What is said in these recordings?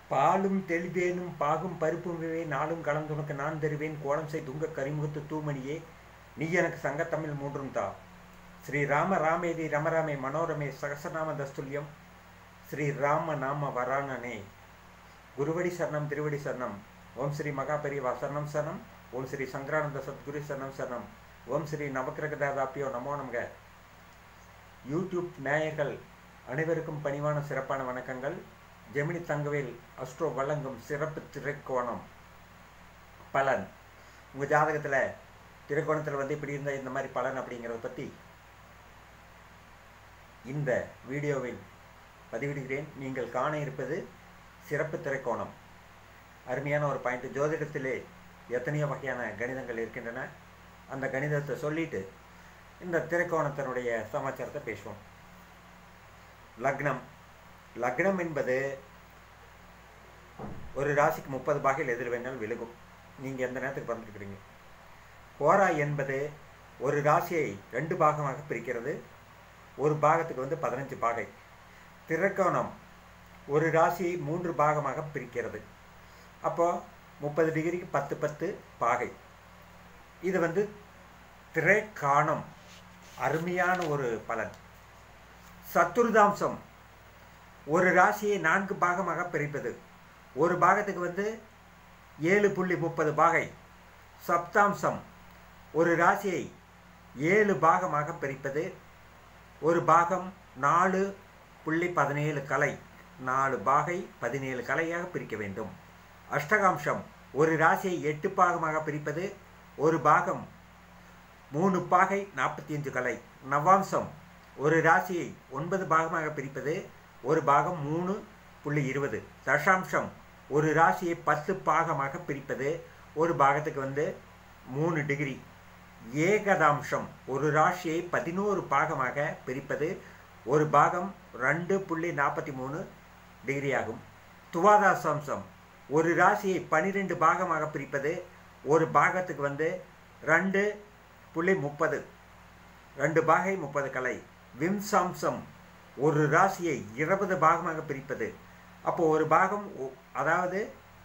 பாலும் தெளிவேனும் பாகும் பருப்பும் விவே நாளும் கலந்துனக்கு நான் தருவேன் கோலம் செய் துங்க கரிமுகத்து தூமணியே நீ எனக்கு சங்கத்தமிழ் மூன்றும் தா ஸ்ரீ ராம ராமேதி ரமராமே மனோரமே சகசநாம தஸ்துல்யம் ஸ்ரீ ராம நாம வராணனே குருவடி சரணம் திருவடி சரணம் ஓம் ஸ்ரீ மகாபெரிவா சரணம் சரணம் ஓம் ஸ்ரீ சங்கரானந்த சத்குரு சரணம் சரணம் ஓம் ஸ்ரீ நவக்கிரகதாதாப்பியோ நமோ நமக யூடியூப் நேயர்கள் அனைவருக்கும் பணிவான சிறப்பான வணக்கங்கள் ஜெமினி தங்கவேல் அஸ்ட்ரோ வழங்கும் சிறப்பு திரைக்கோணம் பலன் உங்கள் ஜாதகத்தில் திரைக்கோணத்தில் வந்து இப்படி இருந்தால் இந்த மாதிரி பலன் அப்படிங்கிறத பற்றி இந்த வீடியோவில் பதிவிடுகிறேன் நீங்கள் காண இருப்பது சிறப்பு திரைக்கோணம் அருமையான ஒரு பாயிண்ட் ஜோதிடத்திலே எத்தனையோ வகையான கணிதங்கள் இருக்கின்றன அந்த கணிதத்தை சொல்லிட்டு இந்த திரைக்கோணத்தினுடைய சமாச்சாரத்தை பேசுவோம் லக்னம் லக்னம் என்பது ஒரு ராசிக்கு முப்பது பாகையில் எதிர் வேணால் விழுகும் நீங்கள் எந்த நேரத்துக்கு பிறந்துருக்கிறீங்க ஹோரா என்பது ஒரு ராசியை ரெண்டு பாகமாக பிரிக்கிறது ஒரு பாகத்துக்கு வந்து பதினஞ்சு பாகை திரைக்கோணம் ஒரு ராசியை மூன்று பாகமாக பிரிக்கிறது அப்போது முப்பது டிகிரிக்கு பத்து பத்து பாகை இது வந்து திரைக்காணம் அருமையான ஒரு பலன் சத்துருதாம்சம் ஒரு ராசியை நான்கு பாகமாக பிரிப்பது ஒரு பாகத்துக்கு வந்து ஏழு புள்ளி முப்பது பாகை சப்தாம்சம் ஒரு ராசியை ஏழு பாகமாக பிரிப்பது ஒரு பாகம் நாலு புள்ளி பதினேழு கலை நாலு பாகை பதினேழு கலையாக பிரிக்க வேண்டும் அஷ்டகாம்சம் ஒரு ராசியை எட்டு பாகமாக பிரிப்பது ஒரு பாகம் மூணு பாகை நாற்பத்தி அஞ்சு கலை நவாம்சம் ஒரு ராசியை ஒன்பது பாகமாக பிரிப்பது ஒரு பாகம் மூணு புள்ளி இருபது தசாம்சம் ஒரு ராசியை பத்து பாகமாக பிரிப்பது ஒரு பாகத்துக்கு வந்து மூணு டிகிரி ஏகதாம்சம் ஒரு ராசியை பதினோரு பாகமாக பிரிப்பது ஒரு பாகம் ரெண்டு புள்ளி நாற்பத்தி மூணு டிகிரி ஆகும் துவாதாசாம்சம் ஒரு ராசியை பனிரெண்டு பாகமாக பிரிப்பது ஒரு பாகத்துக்கு வந்து ரெண்டு புள்ளி முப்பது ரெண்டு பாகை முப்பது கலை விம்சாம்சம் ஒரு ராசியை இருபது பாகமாக பிரிப்பது அப்போ ஒரு பாகம் அதாவது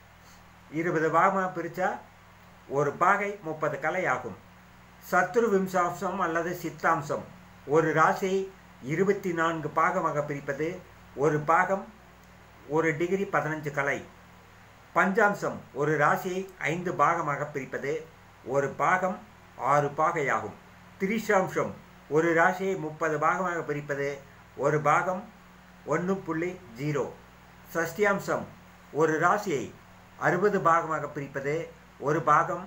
இருபது பாகமாக பிரித்தா ஒரு பாகை முப்பது கலை ஆகும் சத்ரு விம்சாம்சம் அல்லது சித்தாம்சம் ஒரு ராசியை இருபத்தி நான்கு பாகமாக பிரிப்பது ஒரு பாகம் ஒரு டிகிரி பதினஞ்சு கலை பஞ்சாம்சம் ஒரு ராசியை ஐந்து பாகமாக பிரிப்பது ஒரு பாகம் ஆறு பாகையாகும் திரிசாம்சம் ஒரு ராசியை முப்பது பாகமாக பிரிப்பது ஒரு பாகம் ஒன்று புள்ளி ஜீரோ சஷ்டியாம்சம் ஒரு ராசியை அறுபது பாகமாக பிரிப்பது ஒரு பாகம்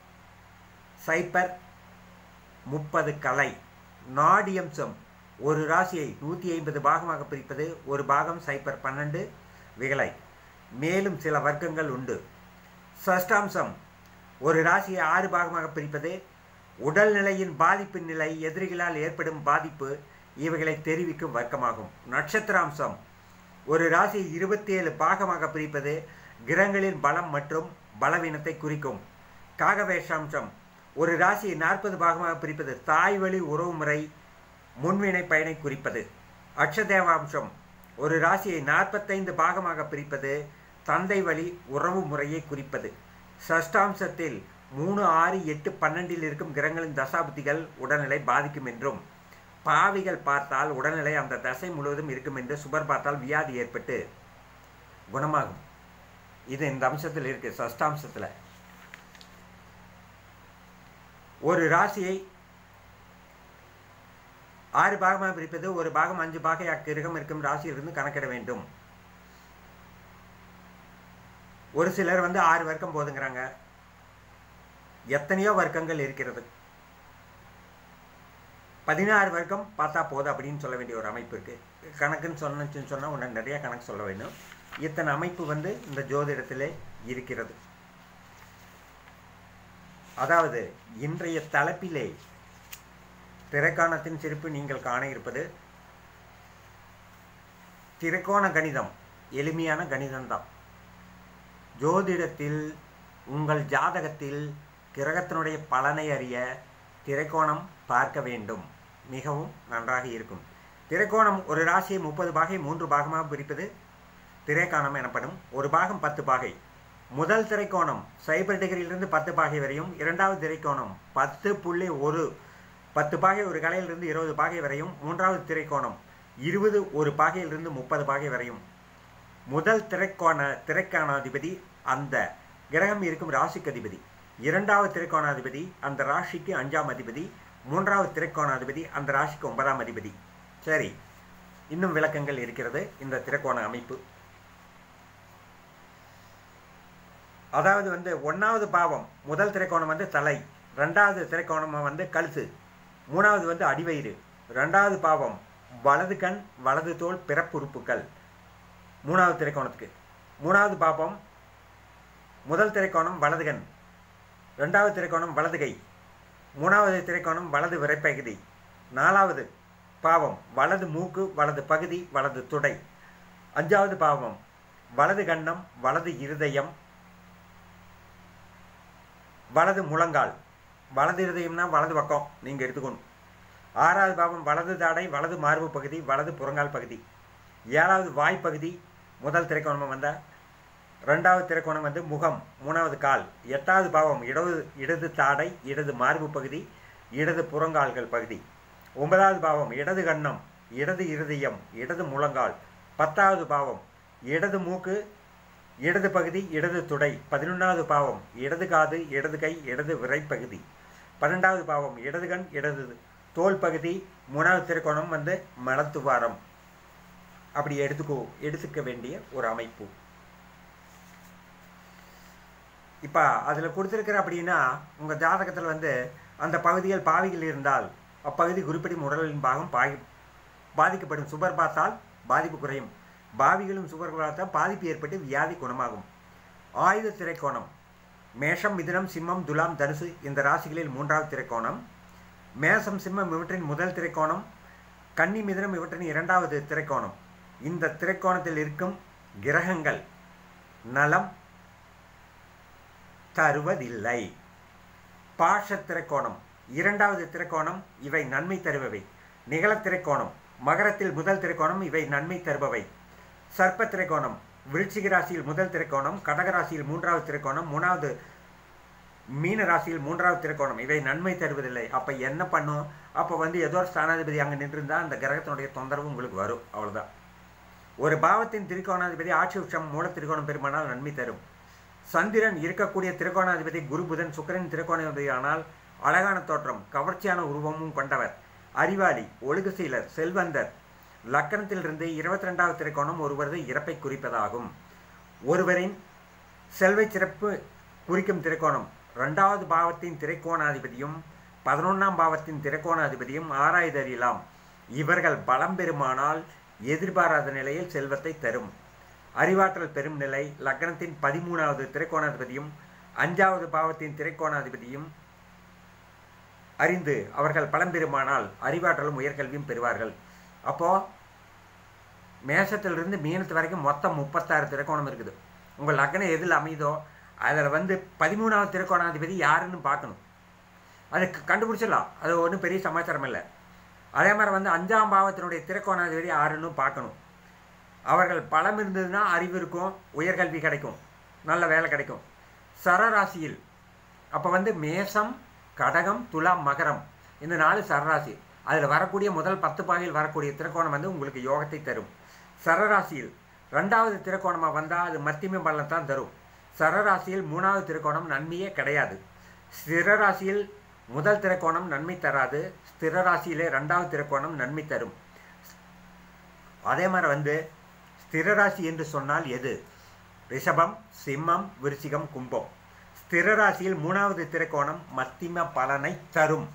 சைப்பர் முப்பது கலை நாடியம்சம் ஒரு ராசியை நூற்றி ஐம்பது பாகமாக பிரிப்பது ஒரு பாகம் சைப்பர் பன்னெண்டு விகலை மேலும் சில வர்க்கங்கள் உண்டு சஷ்டாம்சம் ஒரு ராசியை ஆறு பாகமாக பிரிப்பது உடல்நிலையின் பாதிப்பு நிலை எதிரிகளால் ஏற்படும் பாதிப்பு இவைகளை தெரிவிக்கும் வர்க்கமாகும் நட்சத்திராம்சம் ஒரு ராசியை இருபத்தி ஏழு பாகமாக பிரிப்பது கிரகங்களின் பலம் மற்றும் பலவீனத்தை குறிக்கும் காகவேஷாம்சம் ஒரு ராசியை நாற்பது பாகமாக பிரிப்பது தாய் வழி உறவுமுறை முன்வினை பயனை குறிப்பது அக்ஷதேவாம்சம் ஒரு ராசியை நாற்பத்தைந்து பாகமாக பிரிப்பது தந்தை வழி உறவு முறையை குறிப்பது சஷ்டாம்சத்தில் மூணு ஆறு எட்டு பன்னெண்டில் இருக்கும் கிரகங்களின் தசாபுத்திகள் உடல்நிலை பாதிக்கும் என்றும் பாவிகள் பார்த்தால் உடல்நிலை அந்த தசை முழுவதும் இருக்கும் என்று சுபர் பார்த்தால் வியாதி ஏற்பட்டு குணமாகும் இது இந்த அம்சத்தில் இருக்கு சஷ்டாம்சத்தில் ஒரு ராசியை ஆறு பாகமாக பிரிப்பது ஒரு பாகம் அஞ்சு பாகை அக்கிரகம் இருக்கும் ராசியிலிருந்து கணக்கிட வேண்டும் ஒரு சிலர் வந்து ஆறு வர்க்கம் போதுங்கிறாங்க எத்தனையோ வர்க்கங்கள் இருக்கிறது பதினாறு வர்க்கம் பார்த்தா போதும் அப்படின்னு சொல்ல வேண்டிய ஒரு அமைப்பு இருக்குது கணக்குன்னு சொன்னச்சுன்னு சொன்னால் உடனே நிறைய கணக்கு சொல்ல வேண்டும் இத்தனை அமைப்பு வந்து இந்த ஜோதிடத்திலே இருக்கிறது அதாவது இன்றைய தலைப்பிலே திரைக்காணத்தின் சிறப்பு நீங்கள் காண இருப்பது திரைக்கோண கணிதம் எளிமையான கணிதம்தான் ஜோதிடத்தில் உங்கள் ஜாதகத்தில் கிரகத்தினுடைய பலனை அறிய திரைக்கோணம் பார்க்க வேண்டும் மிகவும் நன்றாக இருக்கும் திரைக்கோணம் ஒரு ராசியை முப்பது பாகை மூன்று பாகமாக பிரிப்பது திரைக்கோணம் எனப்படும் ஒரு பாகம் பத்து பாகை முதல் திரைக்கோணம் சைபர் டிகிரியிலிருந்து பத்து பாகை வரையும் இரண்டாவது திரைக்கோணம் பத்து புள்ளி ஒரு பத்து பாகை ஒரு கலையிலிருந்து இருபது பாகை வரையும் மூன்றாவது திரைக்கோணம் இருபது ஒரு பாகையிலிருந்து முப்பது பாகை வரையும் முதல் திரைக்கோண திரைக்காணாதிபதி அந்த கிரகம் இருக்கும் ராசிக்கு அதிபதி இரண்டாவது திரைக்கோணாதிபதி அந்த ராசிக்கு அஞ்சாம் அதிபதி மூன்றாவது திரைக்கோணாதிபதி அந்த ராசிக்கு ஒன்பதாம் அதிபதி சரி இன்னும் விளக்கங்கள் இருக்கிறது இந்த திரைக்கோண அமைப்பு அதாவது வந்து ஒன்றாவது பாவம் முதல் திரைக்கோணம் வந்து தலை ரெண்டாவது திரைக்கோணம் வந்து கழுத்து மூணாவது வந்து அடிவயிறு ரெண்டாவது பாவம் வலது கண் வலது தோல் பிறப்புறுப்புகள் மூணாவது திரைக்கோணத்துக்கு மூணாவது பாவம் முதல் திரைக்கோணம் வலது கண் ரெண்டாவது திரைக்கோணம் வலது கை மூணாவது திரைக்கோணம் வலது விரைப்பகுதி நாலாவது பாவம் வலது மூக்கு வலது பகுதி வலது துடை அஞ்சாவது பாவம் வலது கண்ணம் வலது இருதயம் வலது முழங்கால் வலது இருதயம்னா வலது பக்கம் நீங்கள் எடுத்துக்கணும் ஆறாவது பாவம் வலது தாடை வலது மார்பு பகுதி வலது புறங்கால் பகுதி ஏழாவது வாய்ப்பகுதி முதல் திரைக்கோணம் வந்தால் ரெண்டாவது திரைக்கோணம் வந்து முகம் மூணாவது கால் எட்டாவது பாவம் இடது இடது தாடை இடது மார்பு பகுதி இடது புறங்கால்கள் பகுதி ஒன்பதாவது பாவம் இடது கண்ணம் இடது இருதயம் இடது முழங்கால் பத்தாவது பாவம் இடது மூக்கு இடது பகுதி இடது துடை பதினொன்றாவது பாவம் இடது காது இடது கை இடது விரைப்பகுதி பன்னெண்டாவது பாவம் இடது கண் இடது தோல் பகுதி மூணாவது திரைக்கோணம் வந்து மலத்துவாரம் அப்படி எடுத்துக்கோ எடுத்துக்க வேண்டிய ஒரு அமைப்பு இப்போ அதில் கொடுத்துருக்கிற அப்படின்னா உங்கள் ஜாதகத்தில் வந்து அந்த பகுதிகள் பாவிகள் இருந்தால் அப்பகுதி குறிப்பிடும் உடலின் பாகம் பாதி பாதிக்கப்படும் சுபர் பார்த்தால் பாதிப்பு குறையும் பாவிகளும் சுபர் பார்த்தால் பாதிப்பு ஏற்பட்டு வியாதி குணமாகும் ஆயுத திரைக்கோணம் மேஷம் மிதுனம் சிம்மம் துலாம் தனுசு இந்த ராசிகளில் மூன்றாவது திரைக்கோணம் மேசம் சிம்மம் இவற்றின் முதல் திரைக்கோணம் கன்னி மிதுனம் இவற்றின் இரண்டாவது திரைக்கோணம் இந்த திரைக்கோணத்தில் இருக்கும் கிரகங்கள் நலம் தருவதில்லை பாஷ திரைக்கோணம் இரண்டாவது திரைக்கோணம் இவை நன்மை தருபவை நிகழ திரைக்கோணம் மகரத்தில் முதல் திரைக்கோணம் இவை நன்மை தருபவை சர்ப்ப திரைக்கோணம் விருச்சிக ராசியில் முதல் திரைக்கோணம் கடக ராசியில் மூன்றாவது திரைக்கோணம் மூணாவது மீன ராசியில் மூன்றாவது திரைக்கோணம் இவை நன்மை தருவதில்லை அப்போ என்ன பண்ணும் அப்போ வந்து ஏதோ ஒரு ஸ்தானாதிபதி அங்கே நின்றுருந்தா அந்த கிரகத்தினுடைய தொந்தரவு உங்களுக்கு வரும் அவ்வளோதான் ஒரு பாவத்தின் திரிகோணாதிபதி ஆட்சி உச்சம் மூல திரிகோணம் பெருமானால் நன்மை தரும் சந்திரன் இருக்கக்கூடிய திரிகோணாதிபதி குரு புதன் சுக்கரன் திரிகோணாதிபதி ஆனால் அழகான தோற்றம் கவர்ச்சியான உருவமும் கொண்டவர் அறிவாளி ஒழுகுசீலர் செல்வந்தர் லக்கணத்திலிருந்து இருபத்தி ரெண்டாவது திரைக்கோணம் ஒருவரது இறப்பை குறிப்பதாகும் ஒருவரின் செல்வை சிறப்பு குறிக்கும் திரைக்கோணம் ரெண்டாவது பாவத்தின் திரைக்கோணாதிபதியும் பதினொன்றாம் பாவத்தின் திரைக்கோணாதிபதியும் ஆராய்தறியலாம் இவர்கள் பலம் பெறுமானால் எதிர்பாராத நிலையில் செல்வத்தை தரும் அறிவாற்றல் பெறும் நிலை லக்னத்தின் பதிமூணாவது திரைக்கோணாதிபதியும் அஞ்சாவது பாவத்தின் திரைக்கோணாதிபதியும் அறிந்து அவர்கள் பலம் பெறுமானால் அறிவாற்றலும் உயர்கல்வியும் பெறுவார்கள் அப்போது மேசத்திலிருந்து மீனத்து வரைக்கும் மொத்தம் முப்பத்தாறு திரைக்கோணம் இருக்குது உங்கள் லக்னம் எதில் அமைதோ அதில் வந்து பதிமூணாவது திரைக்கோணாதிபதி யாருன்னு பார்க்கணும் அதுக்கு கண்டுபிடிச்சிடலாம் அது ஒன்றும் பெரிய சமாச்சாரம் இல்லை அதே மாதிரி வந்து அஞ்சாம் பாவத்தினுடைய திரைக்கோணாதிபதி யாருன்னு பார்க்கணும் அவர்கள் பலம் இருந்ததுன்னா அறிவு இருக்கும் உயர்கல்வி கிடைக்கும் நல்ல வேலை கிடைக்கும் சரராசியில் அப்போ வந்து மேசம் கடகம் துலாம் மகரம் இந்த நாலு சரராசி அதில் வரக்கூடிய முதல் பத்து பாகையில் வரக்கூடிய திரைக்கோணம் வந்து உங்களுக்கு யோகத்தை தரும் சரராசியில் ரெண்டாவது திரைக்கோணமாக வந்தால் அது மத்தியம பலன் தான் தரும் சரராசியில் மூணாவது திரைக்கோணம் நன்மையே கிடையாது ஸ்திரராசியில் முதல் திரைக்கோணம் நன்மை தராது ஸ்திரராசியிலே ரெண்டாவது திரைக்கோணம் நன்மை தரும் அதே மாதிரி வந்து ஸ்திரராசி என்று சொன்னால் எது ரிஷபம் சிம்மம் விருச்சிகம் கும்பம் ஸ்திரராசியில் மூணாவது திரைக்கோணம் மத்திம பலனை தரும்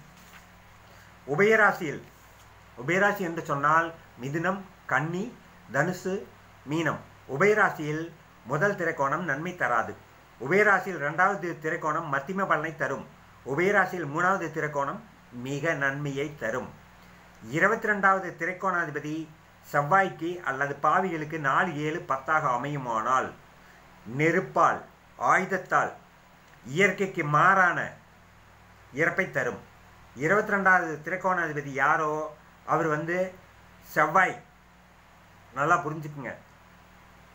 உபயராசியில் உபயராசி என்று சொன்னால் மிதுனம் கன்னி தனுசு மீனம் உபயராசியில் முதல் திரைக்கோணம் நன்மை தராது உபயராசியில் இரண்டாவது திரைக்கோணம் மத்திம பலனை தரும் உபயராசியில் மூணாவது திரைக்கோணம் மிக நன்மையை தரும் இருபத்தி ரெண்டாவது திரைக்கோணாதிபதி செவ்வாய்க்கு அல்லது பாவிகளுக்கு நாலு ஏழு பத்தாக அமையுமானால் நெருப்பால் ஆயுதத்தால் இயற்கைக்கு மாறான இறப்பை தரும் இருபத்தி ரெண்டாவது திரைக்கோணாதிபதி யாரோ அவர் வந்து செவ்வாய் நல்லா புரிஞ்சுக்குங்க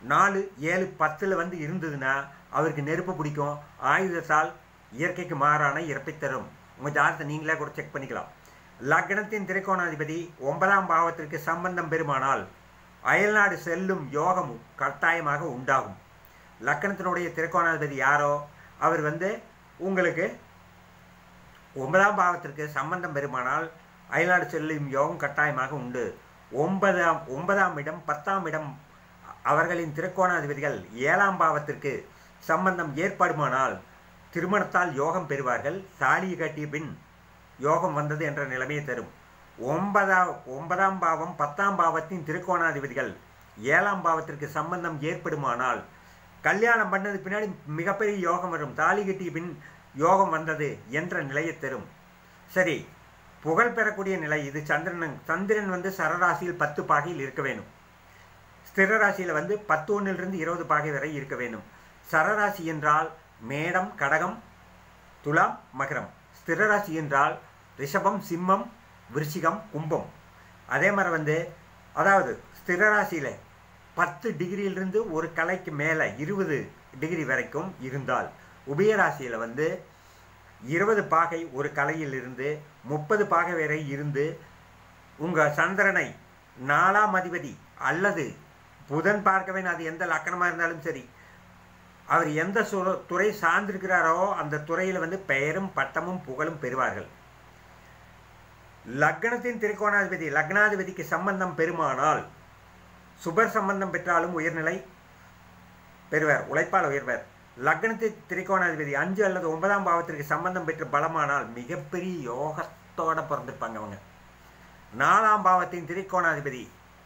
நாலு ஏழு பத்தில் வந்து இருந்ததுன்னா அவருக்கு நெருப்பு பிடிக்கும் ஆயுதத்தால் இயற்கைக்கு மாறான இறப்பை தரும் உங்கள் ஜாதகத்தை நீங்களே கூட செக் பண்ணிக்கலாம் லக்னத்தின் திரைக்கோணாதிபதி ஒன்பதாம் பாவத்திற்கு சம்பந்தம் பெறுமானால் அயல்நாடு செல்லும் யோகம் கட்டாயமாக உண்டாகும் லக்கணத்தினுடைய திரைக்கோணாதிபதி யாரோ அவர் வந்து உங்களுக்கு ஒன்பதாம் பாவத்திற்கு சம்பந்தம் பெறுமானால் அயல்நாடு செல்லும் யோகம் கட்டாயமாக உண்டு ஒன்பதாம் ஒன்பதாம் இடம் பத்தாம் இடம் அவர்களின் திரைக்கோணாதிபதிகள் ஏழாம் பாவத்திற்கு சம்பந்தம் ஏற்பாடுமானால் திருமணத்தால் யோகம் பெறுவார்கள் தாலியை கட்டிய பின் யோகம் வந்தது என்ற நிலைமையை தரும் ஒன்பதாம் ஒன்பதாம் பாவம் பத்தாம் பாவத்தின் திருக்கோணாதிபதிகள் ஏழாம் பாவத்திற்கு சம்பந்தம் ஏற்படுமானால் கல்யாணம் பண்ணது பின்னாடி மிகப்பெரிய யோகம் வரும் தாலி கட்டிய பின் யோகம் வந்தது என்ற நிலையை தரும் சரி புகழ் பெறக்கூடிய நிலை இது சந்திரன் சந்திரன் வந்து சரராசியில் பத்து பாகையில் இருக்க வேணும் ஸ்திர ராசியில் வந்து பத்து ஒன்றிலிருந்து இருபது பாகை வரை இருக்க வேண்டும் சரராசி என்றால் மேடம் கடகம் துலாம் மகரம் ஸ்திர ராசி என்றால் ரிஷபம் சிம்மம் விருச்சிகம் கும்பம் அதே மாதிரி வந்து அதாவது ஸ்திர ராசியில் பத்து டிகிரியிலிருந்து ஒரு கலைக்கு மேலே இருபது டிகிரி வரைக்கும் இருந்தால் உபயராசியில் வந்து இருபது பாகை ஒரு கலையில் இருந்து முப்பது பாகை வரை இருந்து உங்கள் சந்திரனை நாலாம் அதிபதி அல்லது புதன் பார்க்கவேன் அது எந்த லக்கணமாக இருந்தாலும் சரி அவர் எந்த சு துறை சார்ந்திருக்கிறாரோ அந்த துறையில் வந்து பெயரும் பட்டமும் புகழும் பெறுவார்கள் லக்னத்தின் திரிகோணாதிபதி லக்னாதிபதிக்கு சம்பந்தம் பெருமானால் சுபர் சம்பந்தம் பெற்றாலும் உயர்நிலை பெறுவர் உழைப்பால் உயர்வர் லக்னத்தின் திரிகோணாதிபதி அஞ்சு அல்லது ஒன்பதாம் பாவத்திற்கு சம்பந்தம் பெற்று பலமானால் மிகப்பெரிய யோகத்தோட பிறந்திருப்பாங்க அவங்க நாலாம் பாவத்தின் திரிகோணாதிபதி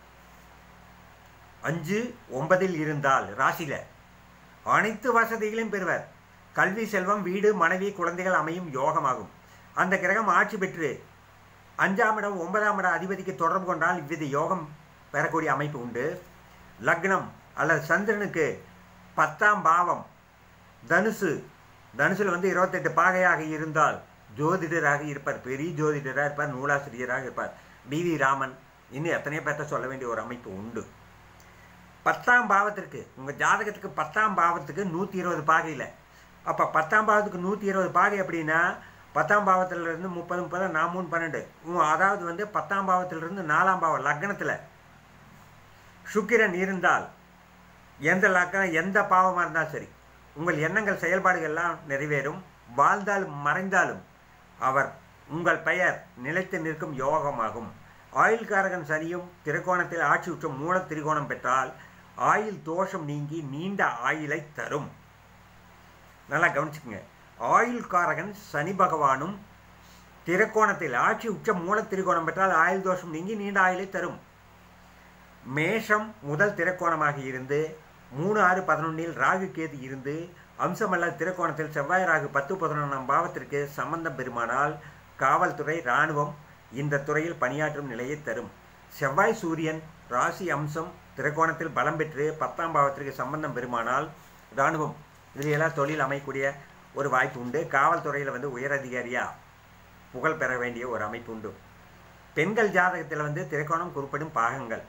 அஞ்சு ஒன்பதில் இருந்தால் ராசியில அனைத்து வசதிகளையும் பெறுவர் கல்வி செல்வம் வீடு மனைவி குழந்தைகள் அமையும் யோகமாகும் அந்த கிரகம் ஆட்சி பெற்று அஞ்சாம் இடம் ஒன்பதாம் இடம் அதிபதிக்கு தொடர்பு கொண்டால் இவ்வித யோகம் பெறக்கூடிய அமைப்பு உண்டு லக்னம் அல்லது சந்திரனுக்கு பத்தாம் பாவம் தனுசு தனுசில் வந்து இருபத்தெட்டு பாகையாக இருந்தால் ஜோதிடராக இருப்பார் பெரிய ஜோதிடராக இருப்பார் நூலாசிரியராக இருப்பார் டி வி ராமன் இன்னும் எத்தனையோ பேர்த்த சொல்ல வேண்டிய ஒரு அமைப்பு உண்டு பத்தாம் பாவத்திற்கு உங்கள் ஜாதகத்துக்கு பத்தாம் பாவத்துக்கு நூற்றி இருபது பாகையில் அப்போ பத்தாம் பாவத்துக்கு நூற்றி இருபது பாகை அப்படின்னா பத்தாம் பாவத்திலிருந்து முப்பது முப்பது நான் மூணு பன்னெண்டு அதாவது வந்து பத்தாம் பாவத்திலிருந்து நாலாம் பாவம் லக்னத்தில் சுக்கிரன் இருந்தால் எந்த லக்கணம் எந்த பாவமாக இருந்தாலும் சரி உங்கள் எண்ணங்கள் செயல்பாடுகள்லாம் நிறைவேறும் வாழ்ந்தாலும் மறைந்தாலும் அவர் உங்கள் பெயர் நிலைத்து நிற்கும் யோகமாகும் ஆயுள்காரகன் சனியும் திரிகோணத்தில் ஆட்சி உற்றம் மூல திரிகோணம் பெற்றால் ஆயுள் தோஷம் நீங்கி நீண்ட ஆயுளை தரும் நல்லா கவனிச்சுக்கோங்க ஆயுள்காரகன் சனி பகவானும் திரிகோணத்தில் ஆட்சி உச்சம் மூல திரிகோணம் பெற்றால் ஆயுள் தோஷம் நீங்கி நீண்ட ஆயுளை தரும் மேஷம் முதல் திரைக்கோணமாக இருந்து மூணு ஆறு பதினொன்றில் ராகு கேது இருந்து அம்சமல்ல திரைக்கோணத்தில் செவ்வாய் ராகு பத்து பதினொன்றாம் பாவத்திற்கு சம்பந்தம் பெருமானால் காவல்துறை இராணுவம் இந்த துறையில் பணியாற்றும் நிலையை தரும் செவ்வாய் சூரியன் ராசி அம்சம் திரைக்கோணத்தில் பலம் பெற்று பத்தாம் பாவத்திற்கு சம்பந்தம் பெருமானால் இராணுவம் இதிலெல்லாம் தொழில் அமையக்கூடிய ஒரு வாய்ப்பு உண்டு காவல்துறையில் வந்து உயரதிகாரியாக புகழ் பெற வேண்டிய ஒரு அமைப்பு உண்டு பெண்கள் ஜாதகத்தில் வந்து திரைக்கோணம் குறிப்பிடும் பாகங்கள்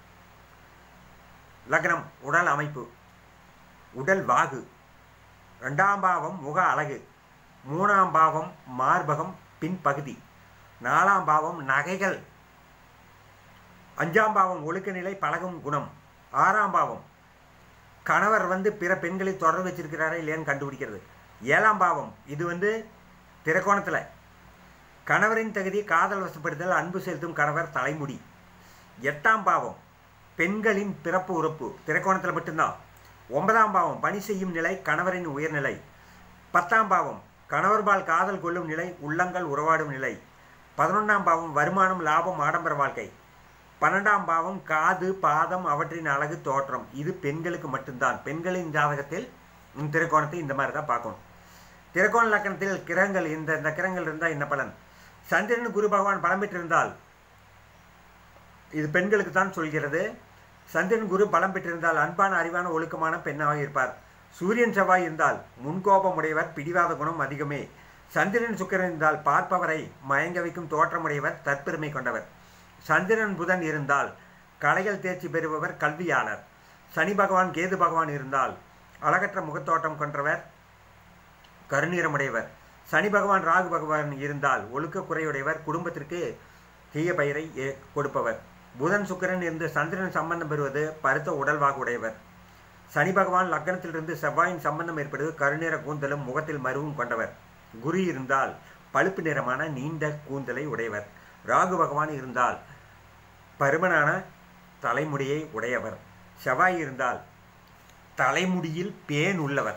லக்னம் உடல் அமைப்பு உடல் வாகு ரெண்டாம் பாவம் முக அழகு மூணாம் பாவம் மார்பகம் பின்பகுதி நாலாம் பாவம் நகைகள் அஞ்சாம் பாவம் ஒழுக்க நிலை பழகும் குணம் ஆறாம் பாவம் கணவர் வந்து பிற பெண்களை தொடர்பு வச்சிருக்கிறாரா இல்லையான்னு கண்டுபிடிக்கிறது ஏழாம் பாவம் இது வந்து திரைக்கோணத்தில் கணவரின் தகுதி காதல் வசப்படுத்தல் அன்பு செலுத்தும் கணவர் தலைமுடி எட்டாம் பாவம் பெண்களின் பிறப்பு உறுப்பு திரைக்கோணத்தில் மட்டும்தான் ஒன்பதாம் பாவம் பணி செய்யும் நிலை கணவரின் உயர்நிலை பத்தாம் பாவம் கணவர்பால் காதல் கொள்ளும் நிலை உள்ளங்கள் உறவாடும் நிலை பதினொன்றாம் பாவம் வருமானம் லாபம் ஆடம்பர வாழ்க்கை பன்னெண்டாம் பாவம் காது பாதம் அவற்றின் அழகு தோற்றம் இது பெண்களுக்கு மட்டும்தான் பெண்களின் ஜாதகத்தில் இந்த திரைக்கோணத்தை இந்த மாதிரி தான் பார்க்கணும் திரைக்கோண லக்கணத்தில் கிரகங்கள் இந்த இந்த கிரகங்கள் இருந்தால் என்ன பலன் சந்திரன் குரு பகவான் பலம் பெற்றிருந்தால் இது பெண்களுக்கு தான் சொல்கிறது சந்திரன் குரு பலம் பெற்றிருந்தால் அன்பான அறிவான ஒழுக்கமான பெண்ணாக இருப்பார் சூரியன் செவ்வாய் இருந்தால் முன்கோபம் உடையவர் பிடிவாத குணம் அதிகமே சந்திரன் சுக்கிரன் இருந்தால் பார்ப்பவரை மயங்க வைக்கும் தோற்றமுடையவர் தற்பெருமை கொண்டவர் சந்திரன் புதன் இருந்தால் கலைகள் தேர்ச்சி பெறுபவர் கல்வியாளர் சனி பகவான் கேது பகவான் இருந்தால் அழகற்ற முகத்தோட்டம் கொன்றவர் கருநீரமுடையவர் சனி பகவான் ராகு பகவான் இருந்தால் ஒழுக்க குறையுடையவர் குடும்பத்திற்கு தீய பயிரை ஏ- கொடுப்பவர் புதன் சுக்கிரன் இருந்து சந்திரன் சம்பந்தம் பெறுவது பருத்த உடல்வாகு உடையவர் சனி பகவான் லக்னத்திலிருந்து செவ்வாயின் சம்பந்தம் ஏற்படுவது கருநிற கூந்தலும் முகத்தில் மருவும் கொண்டவர் குரு இருந்தால் பழுப்பு நிறமான நீண்ட கூந்தலை உடையவர் ராகு பகவான் இருந்தால் பருமனான தலைமுடியை உடையவர் செவ்வாய் இருந்தால் தலைமுடியில் பேன் உள்ளவர்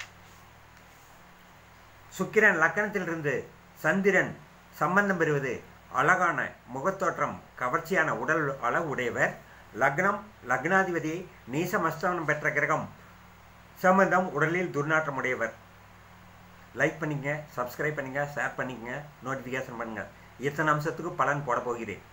சுக்கிரன் லக்கணத்திலிருந்து சந்திரன் சம்பந்தம் பெறுவது அழகான முகத்தோற்றம் கவர்ச்சியான உடல் அழகு உடையவர் லக்னம் லக்னாதிபதி நீசமஸ்தானம் பெற்ற கிரகம் சம்பந்தம் உடலில் துர்நாற்றம் உடையவர் லைக் பண்ணிங்க சப்ஸ்கிரைப் பண்ணுங்க ஷேர் பண்ணிக்கங்க நோட்டிஃபிகேஷன் பண்ணுங்க இத்தனை அம்சத்துக்கு பலன் போட போகிறேன்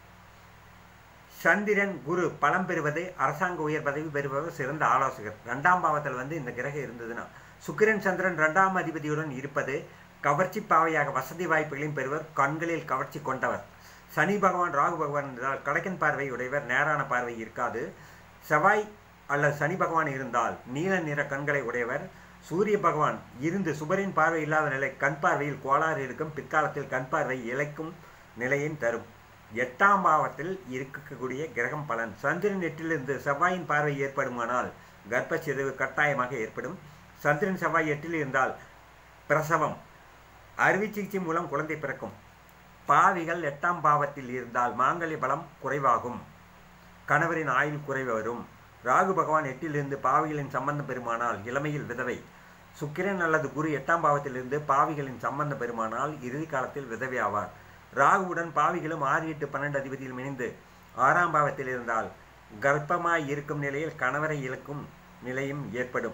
சந்திரன் குரு பலம் பெறுவது அரசாங்க உயர் பதவி பெறுபவர் சிறந்த ஆலோசகர் ரெண்டாம் பாவத்தில் வந்து இந்த கிரகம் இருந்ததுன்னா சுக்கிரன் சந்திரன் ரெண்டாம் அதிபதியுடன் இருப்பது கவர்ச்சி பாவையாக வசதி வாய்ப்புகளையும் பெறுவர் கண்களில் கவர்ச்சி கொண்டவர் சனி பகவான் ராகு பகவான் இருந்தால் கடக்கன் பார்வை உடையவர் நேரான பார்வை இருக்காது செவ்வாய் அல்லது சனி பகவான் இருந்தால் நீல நிற கண்களை உடையவர் சூரிய பகவான் இருந்து சுபரின் பார்வை இல்லாத நிலை கண் பார்வையில் கோளாறு இருக்கும் பிற்காலத்தில் கண் பார்வை இழைக்கும் நிலையும் தரும் எட்டாம் பாவத்தில் இருக்கக்கூடிய கிரகம் பலன் சந்திரன் எட்டிலிருந்து செவ்வாயின் பார்வை ஏற்படுமானால் கர்ப்பச்சிதைவு கட்டாயமாக ஏற்படும் சந்திரன் செவ்வாய் எட்டில் இருந்தால் பிரசவம் அறுவை சிகிச்சை மூலம் குழந்தை பிறக்கும் பாவிகள் எட்டாம் பாவத்தில் இருந்தால் மாங்கல்ய பலம் குறைவாகும் கணவரின் ஆயுள் குறைவு வரும் ராகு பகவான் எட்டிலிருந்து பாவிகளின் சம்பந்தம் பெருமானால் இளமையில் விதவை சுக்கிரன் அல்லது குரு எட்டாம் பாவத்திலிருந்து பாவிகளின் சம்பந்தம் பெருமானால் இறுதி காலத்தில் விதவை ஆவார் ராகுவுடன் பாவிகளும் ஆறு எட்டு பன்னெண்டு அதிபதியில் இணைந்து ஆறாம் பாவத்தில் இருந்தால் கர்ப்பமாய் இருக்கும் நிலையில் கணவரை இழக்கும் நிலையும் ஏற்படும்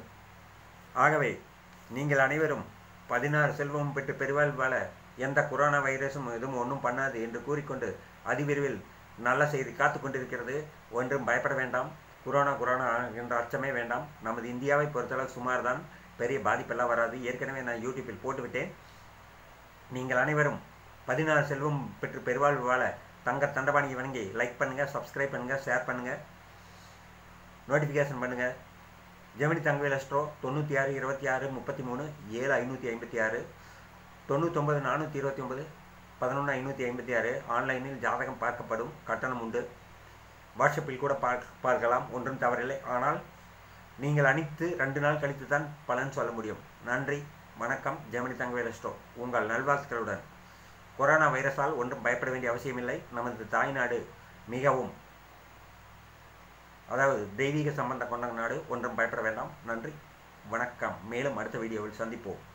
ஆகவே நீங்கள் அனைவரும் பதினாறு செல்வம் பெற்று பெருவாள் வாழ எந்த கொரோனா வைரஸும் எதுவும் ஒன்றும் பண்ணாது என்று கூறிக்கொண்டு அதிவிரைவில் நல்ல செய்தி காத்து கொண்டிருக்கிறது ஒன்றும் பயப்பட வேண்டாம் கொரோனா கொரோனா என்ற அச்சமே வேண்டாம் நமது இந்தியாவை பொறுத்தளவு சுமார் தான் பெரிய பாதிப்பெல்லாம் வராது ஏற்கனவே நான் யூடியூப்பில் போட்டுவிட்டேன் நீங்கள் அனைவரும் பதினாறு செல்வம் பெற்று பெருவாழ்வு வாழ தங்க தண்டபாணியை வணங்கி லைக் பண்ணுங்கள் சப்ஸ்கிரைப் பண்ணுங்கள் ஷேர் பண்ணுங்கள் நோட்டிஃபிகேஷன் பண்ணுங்கள் ஜெமினி தங்கவேல் அஸ்ட்ரோ தொண்ணூற்றி ஆறு இருபத்தி ஆறு முப்பத்தி மூணு ஏழு ஐநூற்றி ஐம்பத்தி ஆறு தொண்ணூத்தொம்பது நானூற்றி இருபத்தி ஒம்பது பதினொன்று ஐநூற்றி ஐம்பத்தி ஆறு ஆன்லைனில் ஜாதகம் பார்க்கப்படும் கட்டணம் உண்டு வாட்ஸ்அப்பில் கூட பார்க்க பார்க்கலாம் ஒன்றும் தவறில்லை ஆனால் நீங்கள் அணித்து ரெண்டு நாள் கழித்து தான் பலன் சொல்ல முடியும் நன்றி வணக்கம் ஜெமினி தங்கவேல் அஸ்ட்ரோ உங்கள் நல்வாழ்த்துக்களுடன் கொரோனா வைரஸால் ஒன்றும் பயப்பட வேண்டிய அவசியமில்லை நமது தாய்நாடு மிகவும் அதாவது தெய்வீக சம்பந்தம் கொண்ட நாடு ஒன்றும் பயப்பட வேண்டாம் நன்றி வணக்கம் மேலும் அடுத்த வீடியோவில் சந்திப்போம்